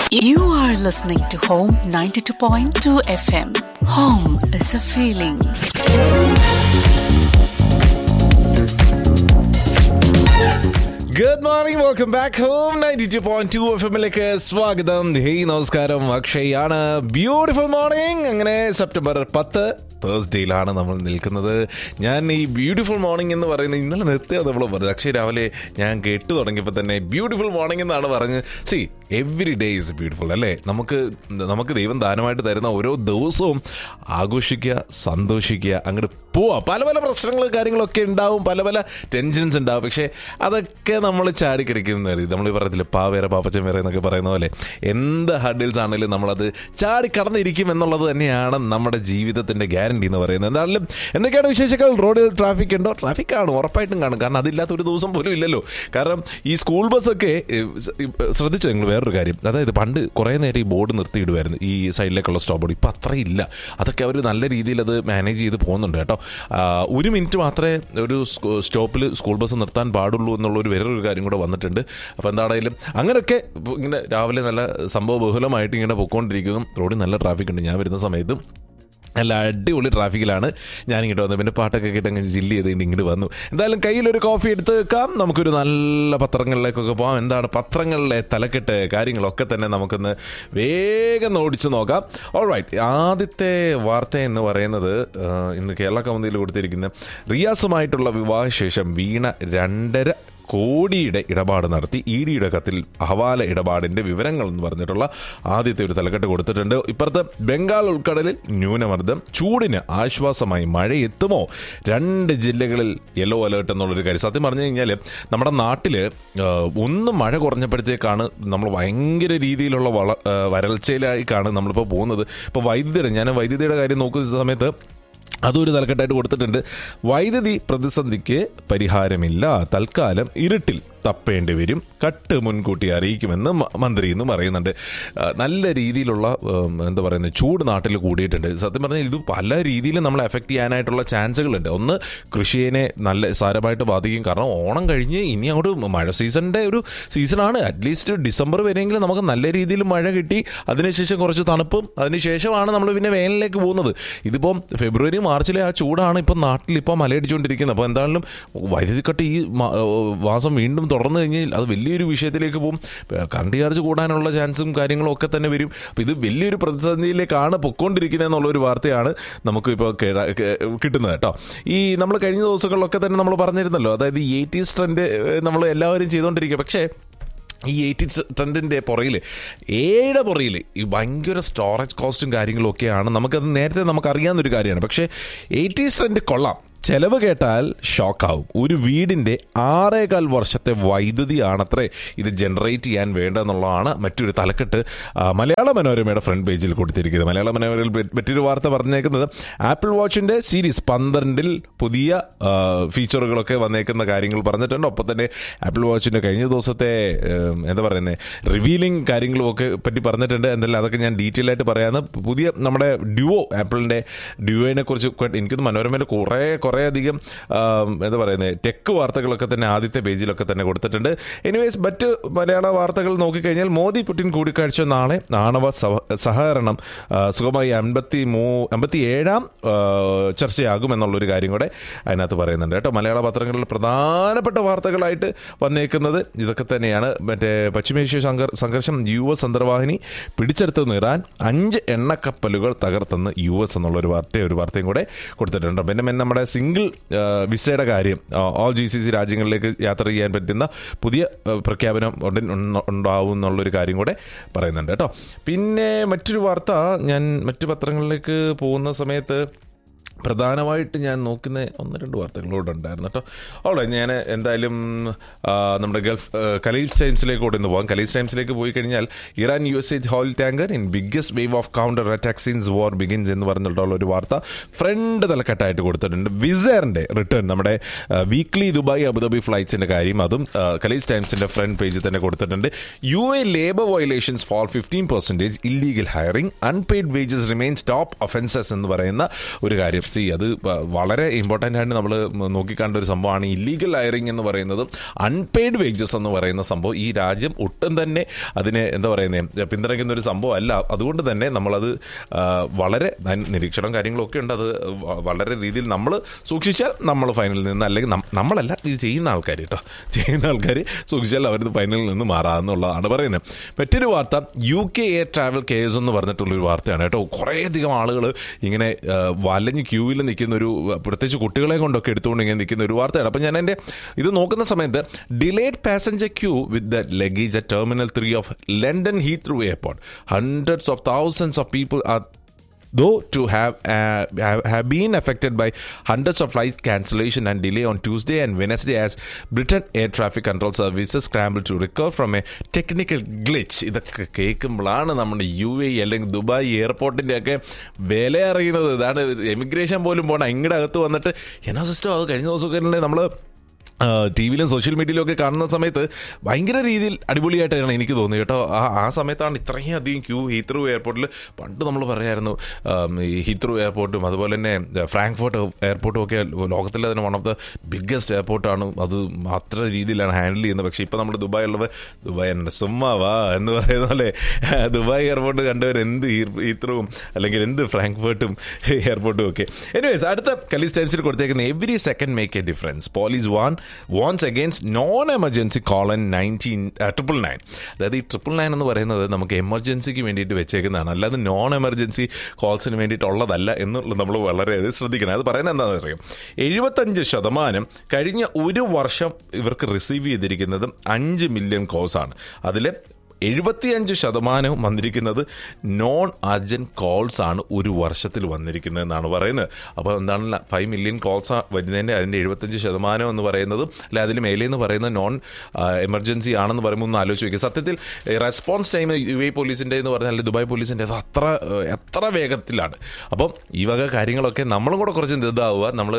You are listening to Home 92.2 FM. Home is a feeling. Good morning welcome back home ninety two point two F എമ്മിലേക്ക് സ്വാഗതം hey നമസ്കാരം അക്ഷയാണ് beautiful morning അങ്ങനെ September പത്ത് തേഴ്സ്ഡേയിലാണ് നമ്മൾ നിൽക്കുന്നത് ഞാൻ ഈ ബ്യൂട്ടിഫുൾ മോർണിംഗ് എന്ന് പറയുന്നത് ഇന്നലെ നിർത്തിയത് നമ്മൾ പറഞ്ഞത് അക്ഷയ് രാവിലെ ഞാൻ കേട്ടു തുടങ്ങിയപ്പോൾ തന്നെ ബ്യൂട്ടിഫുൾ മോർണിംഗ് എന്നാണ് പറഞ്ഞത് see every day is beautiful അല്ലേ നമുക്ക് നമുക്ക് ദൈവം ദാനമായിട്ട് തരുന്ന ഓരോ ദിവസവും ആഘോഷിക്കുക സന്തോഷിക്കുക അങ്ങോട്ട് പോവാ പല പല പ്രശ്നങ്ങൾ കാര്യങ്ങളൊക്കെ ഉണ്ടാവും പല പല ടെൻഷൻസ് ഉണ്ടാവും പക്ഷേ അതൊക്കെ നമ്മൾ ചാടിക്കിടക്കുന്ന നമ്മൾ ഈ പറയത്തില്ല പാ വേറെ പാപ്പച്ചൻ വേറെ എന്നൊക്കെ പറയുന്ന പോലെ എന്ത് ഹഡിൽസ് ആണെങ്കിലും നമ്മളത് ചാടി കടന്നിരിക്കും എന്നുള്ളത് തന്നെയാണ് നമ്മുടെ ജീവിതത്തിന്റെ ഗ്യാരണ്ടി എന്ന് പറയുന്നത് എന്തായാലും എന്തൊക്കെയാണ് വിശേഷങ്ങൾ റോഡിൽ ട്രാഫിക് ഉണ്ടോ ട്രാഫിക് കാണും ഉറപ്പായിട്ടും കാണും കാരണം അതില്ലാത്ത ഒരു ദിവസം പോലും ഇല്ലല്ലോ കാരണം ഈ സ്കൂൾ ബസ്സൊക്കെ ശ്രദ്ധിച്ചു നിങ്ങൾ വേറൊരു കാര്യം അതായത് പണ്ട് കുറേ നേരം ഈ ബോർഡ് നിർത്തിയിടുമായിരുന്നു ഈ സൈഡിലേക്കുള്ള സ്റ്റോപ്പ് ബോർഡ് ഇപ്പം അത്ര ഇല്ല അതൊക്കെ അവർ നല്ല രീതിയിൽ അത് മാനേജ് ചെയ്ത് പോകുന്നുണ്ട് കേട്ടോ ആ, ഒരു മിനിറ്റ് മാത്രമേ ഒരു സ്റ്റോപ്പിൽ സ്കൂൾ ബസ് നിർത്താൻ പാടുള്ളൂ എന്നുള്ള ഒരു വേറൊരു കാര്യം കൂടെ വന്നിട്ടുണ്ട് അപ്പോൾ എന്താണെങ്കിലും അങ്ങനെയൊക്കെ ഇപ്പൊ ഇങ്ങനെ രാവിലെ നല്ല സംഭവ ബഹുലമായിട്ട് ഇങ്ങനെ പൊയ്ക്കൊണ്ടിരിക്കുന്നു റോഡിൽ നല്ല ട്രാഫിക് ഉണ്ട് ഞാൻ വരുന്ന സമയത്തും നല്ല അടിപൊളി ട്രാഫിക്കിലാണ് ഞാൻ ഇങ്ങോട്ട് വന്നത് പിന്നെ പാട്ടൊക്കെ കേട്ട് അങ്ങ് ജില്ല് ചെയ്ത് ഇങ്ങോട്ട് വന്നു എന്തായാലും കയ്യിലൊരു കോഫി എടുത്ത് വെക്കാം നമുക്കൊരു നല്ല പത്രങ്ങളിലേക്കൊക്കെ പോകാം എന്താണ് പത്രങ്ങളിലെ തലക്കെട്ട് കാര്യങ്ങളൊക്കെ തന്നെ നമുക്കൊന്ന് വേഗം ഓടിച്ചു നോക്കാം ഓൾറൈറ്റ് ആദ്യത്തെ വാർത്ത എന്ന് പറയുന്നത് ആ, ഇന്ന് കേരള കൗമുദിയിൽ കൊടുത്തിരിക്കുന്ന റിയാസുമായിട്ടുള്ള വിവാഹശേഷം വീണ രണ്ടര കോടിയുടെ ഇടപാട് നടത്തി ഇ ഡിയുടെ കത്തിൽ ഹവാല ഇടപാടിന്റെ വിവരങ്ങൾ എന്ന് പറഞ്ഞിട്ടുള്ള ആദ്യത്തെ ഒരു തലക്കെട്ട് കൊടുത്തിട്ടുണ്ട് ഇപ്പുറത്ത് ബംഗാൾ ഉൾക്കടലിൽ ന്യൂനമർദ്ദം ചൂടിന് ആശ്വാസമായി മഴ എത്തുമോ രണ്ട് ജില്ലകളിൽ യെല്ലോ അലേർട്ട് എന്നുള്ളൊരു കാര്യം സത്യം പറഞ്ഞു കഴിഞ്ഞാൽ നമ്മുടെ നാട്ടിൽ ഒന്ന് മഴ കുറഞ്ഞപ്പോഴത്തേക്കാണ് നമ്മൾ ഭയങ്കര രീതിയിലുള്ള വള ആ, വരൾച്ചയിലേക്കാണ് നമ്മളിപ്പോൾ പോകുന്നത് ഇപ്പോൾ വൈദ്യുതിയുടെ ഞാൻ വൈദ്യുതിയുടെ കാര്യം നോക്കുന്ന സമയത്ത് അതൊരു തലക്കെട്ടായിട്ട് കൊടുത്തിട്ടുണ്ട് വൈദ്യുതി പ്രതിസന്ധിക്ക് പരിഹാരമില്ല തൽക്കാലം ഇരുട്ടിൽ തപ്പേണ്ടി വരും കട്ട് മുൻകൂട്ടി അറിയിക്കുമെന്ന് മ- മന്ത്രി എന്ന് പറയുന്നുണ്ട് ആ, നല്ല രീതിയിലുള്ള ഉം, എന്താ പറയുന്നത് ചൂട് നാട്ടിൽ കൂടിയിട്ടുണ്ട് സത്യം പറഞ്ഞാൽ ഇത് പല രീതിയിലും നമ്മളെ എഫക്റ്റ് ചെയ്യാനായിട്ടുള്ള ചാൻസുകളുണ്ട് ഒന്ന് കൃഷിയെ നല്ല സാരമായിട്ട് ബാധിക്കും കാരണം ഓണം കഴിഞ്ഞ് ഇനി അങ്ങോട്ട് മഴ സീസണിൻ്റെ ഒരു സീസണാണ് അറ്റ്ലീസ്റ്റ് ഡിസംബർ വരെയെങ്കിലും നമുക്ക് നല്ല രീതിയിൽ മഴ കിട്ടി അതിനുശേഷം കുറച്ച് തണുപ്പും അതിനുശേഷമാണ് നമ്മൾ പിന്നെ വേനലിലേക്ക് പോകുന്നത് ഇതിപ്പം ഫെബ്രുവരി മാർച്ചിലെ ആ ചൂടാണ് ഇപ്പം നാട്ടിൽ ഇപ്പോൾ മലയടിച്ചുകൊണ്ടിരിക്കുന്നത് അപ്പോൾ എന്തായാലും വൈദ്യുതി കട്ട് ഈ മ- മാസം വീണ്ടും തുടർന്നു കഴിഞ്ഞാൽ അത് വലിയൊരു വിഷയത്തിലേക്ക് പോകും കറണ്ട് ചാർജ് കൂടാനുള്ള ചാൻസും കാര്യങ്ങളും ഒക്കെ തന്നെ വരും അപ്പോൾ ഇത് വലിയൊരു പ്രതിസന്ധിയിലേക്കാണ് പൊക്കോണ്ടിരിക്കുന്നത് എന്നുള്ള ഒരു വാർത്തയാണ് നമുക്ക് ഇപ്പോൾ കിട്ടുന്നത് കേട്ടോ ഈ നമ്മൾ കഴിഞ്ഞ ദിവസങ്ങളിലൊക്കെ തന്നെ നമ്മൾ പറഞ്ഞിരുന്നല്ലോ അതായത് ഈ എയ്റ്റീസ് ട്രെൻഡ് നമ്മൾ എല്ലാവരും ചെയ്തുകൊണ്ടിരിക്കുക പക്ഷേ ഈ എയ്റ്റി ട്രെൻഡിൻ്റെ പുറയിൽ ഏഴ് പുറയിൽ ഈ ഭയങ്കര സ്റ്റോറേജ് കോസ്റ്റും കാര്യങ്ങളും ഒക്കെയാണ് നമുക്കത് നേരത്തെ നമുക്കറിയാവുന്നൊരു കാര്യമാണ് പക്ഷേ എയ്റ്റീസ് ട്രെൻഡ് കൊള്ളാം ചെലവ് കേട്ടാൽ ഷോക്കാവും ഒരു വീടിൻ്റെ ആറേകാൽ വർഷത്തെ വൈദ്യുതിയാണത്രേ ഇത് ജനറേറ്റ് ചെയ്യാൻ വേണ്ടതെന്നുള്ളതാണ് മറ്റൊരു തലക്കെട്ട് ആ, മലയാള മനോരമയുടെ ഫ്രണ്ട് പേജിൽ കൊടുത്തിരിക്കുന്നത് മലയാള മനോരമയിൽ പെ- മറ്റൊരു വാർത്ത പറഞ്ഞേക്കുന്നത് ആപ്പിൾ വാച്ചിൻ്റെ സീരീസ് പന്ത്രണ്ടിൽ പുതിയ ആ, ഫീച്ചറുകളൊക്കെ വന്നേക്കുന്ന കാര്യങ്ങൾ പറഞ്ഞിട്ടുണ്ട് ഒപ്പം തന്നെ ആപ്പിൾ വാച്ചിൻ്റെ കഴിഞ്ഞ ദിവസത്തെ ഏം, എന്താ പറയുന്നത് റിവീലിംഗ് കാര്യങ്ങളും ഒക്കെ പറ്റി പറഞ്ഞിട്ടുണ്ട് എന്തായാലും അതൊക്കെ ഞാൻ ഡീറ്റെയിൽ ആയിട്ട് പറയാമെന്ന് പുതിയ നമ്മുടെ ഡ്യുവോ ആപ്പിളിൻ്റെ ഡ്യുവോനെ കുറിച്ച് ഒക്കെ എനിക്കൊന്ന് മനോരമയുടെ കുറേ കുറേ അധികം ആം, എന്താ പറയുന്നത് ടെക് വാർത്തകളൊക്കെ തന്നെ ആദ്യത്തെ പേജിലൊക്കെ തന്നെ കൊടുത്തിട്ടുണ്ട് എനിവേസ് മറ്റ് മലയാള വാർത്തകൾ നോക്കിക്കഴിഞ്ഞാൽ മോദി പുടിൻ കൂടിക്കാഴ്ച നാളെ ആണവ സഹ- സഹകരണം ആ, സുഖമായി അൻപത്തി മൂ അമ്പത്തി ഏഴാം ചർച്ചയാകും എന്നുള്ളൊരു കാര്യം കൂടെ അതിനകത്ത് പറയുന്നുണ്ട് കേട്ടോ മലയാള പത്രങ്ങളിൽ പ്രധാനപ്പെട്ട വാർത്തകളായിട്ട് വന്നേക്കുന്നത് ഇതൊക്കെ തന്നെയാണ് മറ്റേ പശ്ചിമേഷ്യ സംഘർ- സംഘർഷം യു എസ് അന്തർവാഹിനി പിടിച്ചെടുത്തെന്ന് ഇറാൻ അഞ്ച് എണ്ണക്കപ്പലുകൾ തകർത്തെന്ന് യു എസ് എന്നുള്ള ഒരു വാർത്ത ഒരു വാർത്തയും കൂടെ കൊടുത്തിട്ടുണ്ട് പിന്നെ പിന്നെ നമ്മുടെ സിംഗിൾ വിസയുടെ കാര്യം ഓൾ ജി സി സി രാജ്യങ്ങളിലേക്ക് യാത്ര ചെയ്യാൻ പറ്റുന്ന പുതിയ ആ, പ്രഖ്യാപനം ഉടൻ ഉണ്ട- ഉണ്ടാവും എന്നുള്ളൊരു കാര്യം കൂടെ പറയുന്നുണ്ട് കേട്ടോ പിന്നെ മറ്റൊരു വാർത്ത ഞാൻ മറ്റു പത്രങ്ങളിലേക്ക് പോകുന്ന സമയത്ത് പ്രധാനമായിട്ട് ഞാൻ നോക്കുന്ന ഒന്ന് രണ്ട് വാർത്തകളോട് ഉണ്ടായിരുന്നു കേട്ടോ അവിടെ ഞാൻ എന്തായാലും ആ, നമ്മുടെ ഗൾഫ് ആ, കലീസ് ടൈംസിലേക്ക് കൂടെ ഒന്ന് പോകാം കലീസ് ടൈംസിലേക്ക് പോയി കഴിഞ്ഞാൽ Iran U S A hold tanker in biggest wave of counter attack since war begins എന്ന് പറഞ്ഞിട്ടുള്ള ഒരു വാർത്ത ഫ്രണ്ട് തലക്കെട്ടായിട്ട് കൊടുത്തിട്ടുണ്ട് വിസറിന്റെ റിട്ടേൺ നമ്മുടെ വീക്ക്ലി ദുബായ് അബുദാബി ഫ്ലൈറ്റ്സിന്റെ കാര്യം അതും ആ, കലീസ് ടൈംസിന്റെ ഫ്രണ്ട് പേജിൽ തന്നെ കൊടുത്തിട്ടുണ്ട് U A labour violations four fifteen percentage illegal hiring unpaid wages remains top offences എന്ന് പറയുന്ന ഒരു കാര്യം സി അത് വ- വളരെ ഇമ്പോർട്ടൻ്റ് ആയിട്ട് നമ്മൾ നോക്കിക്കാണ്ട ഒരു സംഭവമാണ് ഇല്ലീഗൽ ഹയറിംഗ് എന്ന് പറയുന്നത് അൺപെയ്ഡ് വേജസ് എന്ന് പറയുന്ന സംഭവം ഈ രാജ്യം ഒട്ടും തന്നെ അതിനെ എന്താ പറയുന്നത് പിന്തുണയ്ക്കുന്ന ഒരു സംഭവം അല്ല അതുകൊണ്ട് തന്നെ നമ്മളത് ആ, വളരെ ന- നിരീക്ഷണം കാര്യങ്ങളൊക്കെ ഉണ്ട് അത് വ- വളരെ രീതിയിൽ നമ്മൾ സൂക്ഷിച്ചാൽ നമ്മൾ ഫൈനലിൽ നിന്ന് അല്ലെങ്കിൽ നം- നമ്മളല്ല ഇത് ചെയ്യുന്ന ആൾക്കാർ കേട്ടോ ചെയ്യുന്ന ആൾക്കാർ സൂക്ഷിച്ചാൽ അവർ ഫൈനലിൽ നിന്ന് മാറാമെന്നുള്ളതാണ് പറയുന്നത് മറ്റൊരു വാർത്ത U K air travel case എന്ന് പറഞ്ഞിട്ടുള്ളൊരു വാർത്തയാണ് കേട്ടോ കുറേയധികം ആളുകൾ ഇങ്ങനെ ആ, വലഞ്ഞ് ക്യൂവിൽ നിൽക്കുന്ന ഒരു പ്രത്യേകിച്ച് കുട്ടികളെ കൊണ്ടൊക്കെ എടുത്തുകൊണ്ട് ഇങ്ങനെ നിൽക്കുന്ന ഒരു വാർത്തയാണ് അപ്പം ഞാൻ എൻ്റെ ഇത് നോക്കുന്ന സമയത്ത് delayed passenger queue with the luggage at terminal three of London Heathrow airport hundreds of thousands of people are though to have, uh, have have been affected by hundreds of flight cancellation and delay on Tuesday and Wednesday as Britain Air Traffic Control Services scrambled to recover from a technical glitch ഇതൊക്കെ കേൾക്കുമ്പോഴാണ് നമ്മുടെ U A അല്ലെങ്കിൽ Dubai എയർപോർട്ടിൻ്റെ ഒക്കെ വില അറിയുന്നത് ഇതാണ് emigration പോലും പോകണം ഇങ്ങടെ അകത്ത് വന്നിട്ട് എന്നാ സിസ്റ്റം അത് കഴിഞ്ഞ ദിവസമൊക്കെ നമ്മൾ ടി വിയിലും സോഷ്യൽ മീഡിയയിലും ഒക്കെ കാണുന്ന സമയത്ത് ഭയങ്കര രീതിയിൽ അടിപൊളിയായിട്ടാണ് എനിക്ക് തോന്നിയത് കേട്ടോ ആ ആ സമയത്താണ് ഇത്രയും അധികം ക്യൂ ഹീത്രൂ എയർപോർട്ടിൽ പണ്ട് നമ്മൾ പറയായിരുന്നു ആം, ഈ ഹീത്രൂ എയർപോർട്ടും അതുപോലെ തന്നെ ഫ്രാങ്ക്ഫോർട്ട് എയർപോർട്ടും ഒക്കെ ലോകത്തിലെ തന്നെ വൺ ഓഫ് ദ ബിഗ്ഗസ്റ്റ് എയർപോർട്ടാണ് അത് അത്ര രീതിയിലാണ് ഹാൻഡിൽ ചെയ്യുന്നത് പക്ഷേ ഇപ്പം നമ്മൾ ദുബായ് ഉള്ളത് ദുബായ് എൻ്റെ സുമ്മാ വാ എന്ന് പറയുന്ന പോലെ ദുബായ് എയർപോർട്ട് കണ്ടവർ എന്ത് ഹീത്രവും അല്ലെങ്കിൽ എന്ത് ഫ്രാങ്ക്ഫർട്ടും എയർപോർട്ടും ഒക്കെ എനിവേസ് അടുത്ത കലീസ് ടൈംസിൽ കൊടുത്തേക്കുന്ന every second make a difference police warn warns against non emergency call on nineteen triple nine അതായത് ഈ ട്രിപ്പിൾ നയൻ എന്ന് പറയുന്നത് നമുക്ക് എമർജൻസിക്ക് വേണ്ടിയിട്ട് വെച്ചേക്കുന്നതാണ് അല്ലാതെ നോൺ എമർജൻസി കോൾസിന് വേണ്ടിയിട്ടുള്ളതല്ല എന്നുള്ളത് നമ്മൾ വളരെയധികം ശ്രദ്ധിക്കണം അത് പറയുന്നത് എന്താണെന്ന് അറിയാം എഴുപത്തഞ്ച് ശതമാനം കഴിഞ്ഞ ഒരു വർഷം ഇവർക്ക് റിസീവ് ചെയ്തിരിക്കുന്നത് അഞ്ച് മില്യൺ കോൾസാണ് അതിൽ എഴുപത്തിയഞ്ച് ശതമാനവും വന്നിരിക്കുന്നത് നോൺ അർജന്റ് കോൾസ് ആണ് ഒരു വർഷത്തിൽ വന്നിരിക്കുന്നത് എന്നാണ് പറയുന്നത് അപ്പോൾ എന്താണ് ഫൈവ് മില്യൺ കോൾസ് വരുന്നതിൻ്റെ അതിൻ്റെ എഴുപത്തഞ്ച് ശതമാനം എന്ന് പറയുന്നത് അല്ലെ അതിൽ മേലെ എന്ന് പറയുന്നത് നോൺ എമർജൻസി ആണെന്ന് പറയുമ്പോൾ ഒന്ന് ആലോചിച്ച് നോക്കുക സത്യത്തിൽ റെസ്പോൺസ് ടൈം യു എ പോലീസിൻ്റെ എന്ന് പറഞ്ഞാൽ അല്ലെങ്കിൽ ദുബായ് പോലീസിൻ്റെ അത് അത്ര ഏഹ്, എത്ര വേഗത്തിലാണ് അപ്പം ഈ വക കാര്യങ്ങളൊക്കെ നമ്മളും കൂടെ കുറച്ച് ഇതാവുക നമ്മൾ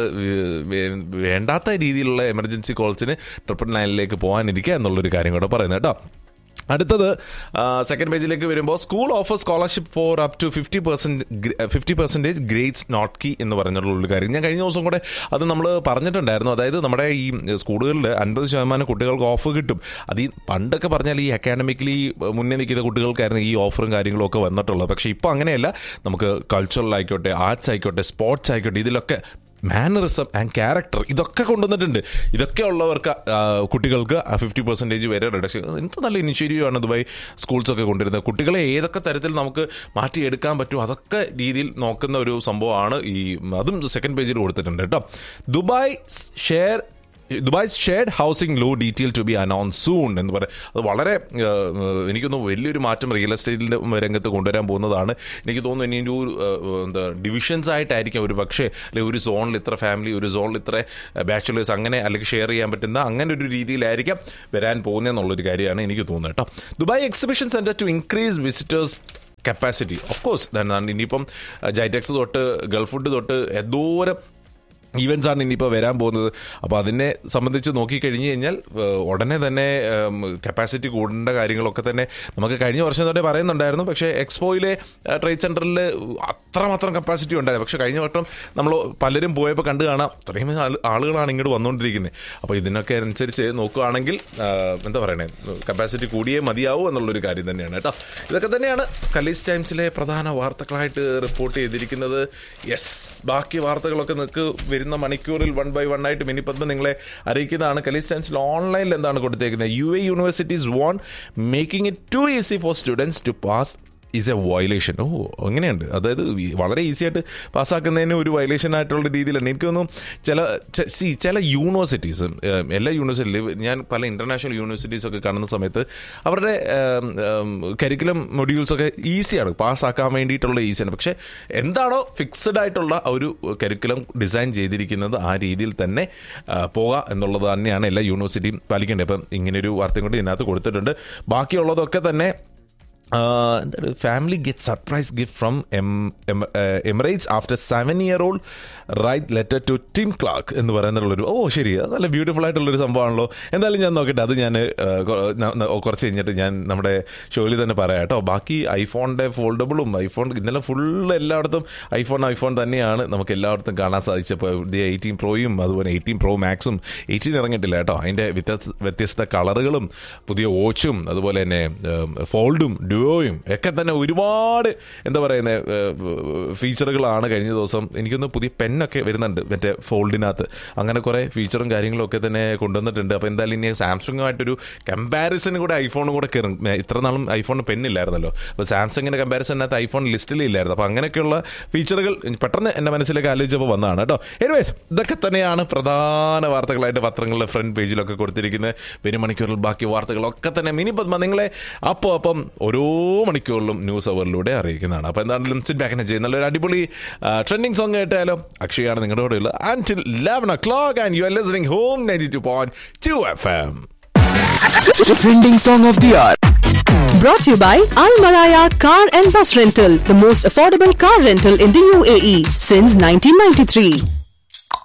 വേണ്ടാത്ത രീതിയിലുള്ള എമർജൻസി കോൾസിന് ട്രിപ്പിൾ നയനിലേക്ക് പോകാനിരിക്കുക എന്നുള്ളൊരു കാര്യം കൂടെ പറയുന്നത് കേട്ടോ അടുത്തത് സെക്കൻഡ് പേജിലേക്ക് വരുമ്പോൾ school offer scholarship for up to fifty percent fifty percentage grades not key എന്ന് പറഞ്ഞിട്ടുള്ള കാര്യം ഞാൻ കഴിഞ്ഞ ദിവസം കൂടെ അത് നമ്മൾ പറഞ്ഞിട്ടുണ്ടായിരുന്നു അതായത് നമ്മുടെ ഈ സ്കൂളുകളിൽ അൻപത് ശതമാനം കുട്ടികൾക്ക് ഓഫ് കിട്ടും അത് ഈ പണ്ടൊക്കെ പറഞ്ഞാൽ ഈ അക്കാഡമിക്കലി മുന്നേ നിൽക്കുന്ന കുട്ടികൾക്കായിരുന്നു ഈ ഓഫറും കാര്യങ്ങളും ഒക്കെ വന്നിട്ടുള്ളത് പക്ഷേ ഇപ്പോൾ അങ്ങനെയല്ല നമുക്ക് കൾച്ചറൽ ആയിക്കോട്ടെ ആർട്സ് ആയിക്കോട്ടെ സ്പോർട്സ് ആയിക്കോട്ടെ ഇതിലൊക്കെ മാനറിസം ആൻഡ് ക്യാരക്ടർ ഇതൊക്കെ കൊണ്ടുവന്നിട്ടുണ്ട് ഇതൊക്കെ ഉള്ളവർക്ക് ആ, കുട്ടികൾക്ക് ഫിഫ്റ്റി പെർസെൻറ്റേജ് വരെ റിഡക്ഷൻ എന്ത് നല്ല ഇനിഷ്യേറ്റീവ് ആണ് ദുബായ് സ്കൂൾസൊക്കെ കൊണ്ടുവരുന്നത് കുട്ടികളെ ഏതൊക്കെ തരത്തിൽ നമുക്ക് മാറ്റിയെടുക്കാൻ പറ്റും അതൊക്കെ രീതിയിൽ നോക്കുന്ന ഒരു സംഭവമാണ് ഈ അതും സെക്കൻഡ് പേജിൽ കൊടുത്തിട്ടുണ്ട് കേട്ടോ Dubai share Dubai shared housing law detail to be announce soon എന്ന് പറയും അത് വളരെ ഏഹ്, എനിക്കൊന്ന് വലിയൊരു മാറ്റം റിയൽ എസ്റ്റേറ്റിൻ്റെ രംഗത്ത് കൊണ്ടുവരാൻ പോകുന്നതാണ് എനിക്ക് തോന്നുന്നു ഇനി ഒരു ഏഹ്, എന്താ ഡിവിഷൻസ് ആയിട്ടായിരിക്കും ഒരു പക്ഷേ അല്ലെങ്കിൽ ഒരു സോണിൽ ഇത്ര ഫാമിലി ഒരു സോണിൽ ഇത്ര ബാച്ചുലേഴ്സ് അങ്ങനെ അല്ലെങ്കിൽ ഷെയർ ചെയ്യാൻ പറ്റുന്ന അങ്ങനെ ഒരു രീതിയിലായിരിക്കാം വരാൻ പോകുന്നതെന്നുള്ളൊരു കാര്യമാണ് എനിക്ക് തോന്നുന്നത് കേട്ടോ Dubai exhibition centre to increase visitors capacity of course ഇനിയിപ്പം ജൈറ്റക്സ് തൊട്ട് ഗൾഫ് ഫുഡ് തൊട്ട് എന്തോരം ഈവൻസ് ആണ് ഇനിയിപ്പോൾ വരാൻ പോകുന്നത് അപ്പോൾ അതിനെ സംബന്ധിച്ച് നോക്കിക്കഴിഞ്ഞ് കഴിഞ്ഞാൽ ഏഹ്, ഉടനെ തന്നെ കപ്പാസിറ്റി കൂടേണ്ട കാര്യങ്ങളൊക്കെ തന്നെ നമുക്ക് കഴിഞ്ഞ വർഷം തൊട്ടേ പറയുന്നുണ്ടായിരുന്നു പക്ഷേ എക്സ്പോയിലെ ട്രേഡ് സെൻറ്ററിൽ അത്രമാത്രം കപ്പാസിറ്റി ഉണ്ടായിരുന്നു പക്ഷേ കഴിഞ്ഞ വട്ടം നമ്മൾ പലരും പോയപ്പോൾ കണ്ടു കാണാം അത്രയും ആള്- ആളുകളാണ് ഇങ്ങോട്ട് വന്നുകൊണ്ടിരിക്കുന്നത് അപ്പോൾ ഇതിനൊക്കെ അനുസരിച്ച് നോക്കുകയാണെങ്കിൽ ഏഹ്, എന്താ പറയണേ കപ്പാസിറ്റി കൂടിയേ മതിയാവൂ എന്നുള്ളൊരു കാര്യം തന്നെയാണ് കേട്ടോ ഇതൊക്കെ തന്നെയാണ് കലീസ് ടൈംസിലെ പ്രധാന വാർത്തകളായിട്ട് റിപ്പോർട്ട് ചെയ്തിരിക്കുന്നത് യെസ് ബാക്കി വാർത്തകളൊക്കെ നിങ്ങൾക്ക് വരുന്ന മണിക്കൂറിൽ വൺ ബൈ വൺ ആയിട്ട് മിനി പത്മ നിങ്ങളെ അറിയിക്കുന്നതാണ് കലീസ് ടൈംസിൽ ഓൺലൈനിൽ എന്താണ് കൊടുത്തേക്കുന്നത് U A universities warn making it too easy for students to pass is a violation ഓ അങ്ങനെയുണ്ട് അതായത് ഈ വളരെ ഈസി ആയിട്ട് പാസ്സാക്കുന്നതിന് ഒരു വയലേഷൻ ആയിട്ടുള്ള രീതിയിലാണ് എനിക്കൊന്നും ചില സി ചില യൂണിവേഴ്സിറ്റീസ് എല്ലാ യൂണിവേഴ്സിറ്റിയിലും ഞാൻ പല ഇന്റർനാഷണൽ യൂണിവേഴ്സിറ്റീസ് ഒക്കെ കാണുന്ന സമയത്ത് അവരുടെ കരിക്കുലം മൊഡ്യൂൾസ് ഒക്കെ ഈസിയാണ് പാസ്സാക്കാൻ വേണ്ടിയിട്ടുള്ള ഈസിയാണ് പക്ഷേ എന്താണോ ഫിക്സഡ് ആയിട്ടുള്ള ആ ഒരു കരിക്കുലം ഡിസൈൻ ചെയ്തിരിക്കുന്നത് ആ രീതിയിൽ തന്നെ ആ, പോവുക എന്നുള്ളത് തന്നെയാണ് എല്ലാ യൂണിവേഴ്സിറ്റിയും പാലിക്കേണ്ടത് അപ്പം ഇങ്ങനൊരു വാർത്തയും കൂടി ഇതിനകത്ത് കൊടുത്തിട്ടുണ്ട് ബാക്കിയുള്ളതൊക്കെ തന്നെ എന്താണ് family get surprise gift from Emirates after seven year old write letter to Tim Clark എന്ന് പറയുന്നുള്ളൊരു ഓ ശരി അത് നല്ല ബ്യൂട്ടിഫുൾ ആയിട്ടുള്ളൊരു സംഭവമാണല്ലോ എന്തായാലും ഞാൻ നോക്കട്ടെ അത് ഞാൻ കുറച്ച് കഴിഞ്ഞിട്ട് ഞാൻ നമ്മുടെ ഷോയിൽ തന്നെ പറയാം കേട്ടോ ബാക്കി ഐഫോണിൻ്റെ ഫോൾഡബിളും ഐഫോൺ ഇന്നലെ ഫുള്ള് എല്ലായിടത്തും ഐഫോൺ ഐഫോൺ തന്നെയാണ് നമുക്ക് എല്ലായിടത്തും കാണാൻ സാധിച്ചപ്പോൾ എയ്റ്റീൻ പ്രോയും അതുപോലെ എയ്റ്റീൻ പ്രോ മാക്സും എയ്റ്റീൻ ഇറങ്ങിയിട്ടില്ല കേട്ടോ അതിൻ്റെ വ്യത്യസ്ത വ്യത്യസ്ത കളറുകളും പുതിയ വാച്ചും അതുപോലെ തന്നെ ഫോൾഡും ഡുവോയും ഒക്കെ തന്നെ ഒരുപാട് എന്താ പറയുന്നത് ഫീച്ചറുകളാണ് കഴിഞ്ഞ ദിവസം എനിക്കൊന്ന് പുതിയ പെന്നൊക്കെ വരുന്നുണ്ട് മറ്റേ ഫോൾഡിനകത്ത് അങ്ങനെ കുറേ ഫീച്ചറും കാര്യങ്ങളും ഒക്കെ തന്നെ കൊണ്ടുവന്നിട്ടുണ്ട് അപ്പോൾ എന്തായാലും ഇനി സാംസങ്ങുമായിട്ടൊരു കമ്പാരിസൺ കൂടെ ഐഫോണും കൂടെ കയറും ഇത്ര നാളും ഐഫോൺ പെന്നില്ലായിരുന്നല്ലോ അപ്പോൾ സാംസങ്ങിൻ്റെ കമ്പാരിസണിനകത്ത് ഐഫോൺ ലിസ്റ്റിൽ ഇല്ലായിരുന്നു അപ്പോൾ അങ്ങനെയൊക്കെയുള്ള ഫീച്ചറുകൾ പെട്ടെന്ന് എൻ്റെ മനസ്സിലേക്ക് ആലോചിച്ചപ്പോൾ വന്നതാണ് കേട്ടോ എനിവേസ് ഇതൊക്കെ തന്നെയാണ് പ്രധാന വാർത്തകളായിട്ട് പത്രങ്ങളുടെ ഫ്രണ്ട് പേജിലൊക്കെ കൊടുത്തിരിക്കുന്നത് വരും മണിക്കൂറിൽ ബാക്കി വാർത്തകളൊക്കെ തന്നെ മിനി പത്മ നിങ്ങളെ അപ്പോൾ അപ്പം ഓരോ മണിക്കൂറിലും ന്യൂസ് അവറിലൂടെ അറിയിക്കുന്നതാണ് അപ്പോൾ എന്താണെങ്കിലും സിറ്റ് ബാക്കിനെ ചെയ്യുന്ന നല്ലൊരു അടിപൊളി ട്രെൻഡിങ് സോങ് കേട്ടാലോ അക്ഷയാണ് നിങ്ങളുടെ കൂടെ ഉള്ളത് until eleven o'clock and you are listening home ninety two point two F M Trending song of the hour. Brought to you by Al Maraya Car and Bus Rental, the most affordable car rental in the UAE since 1993.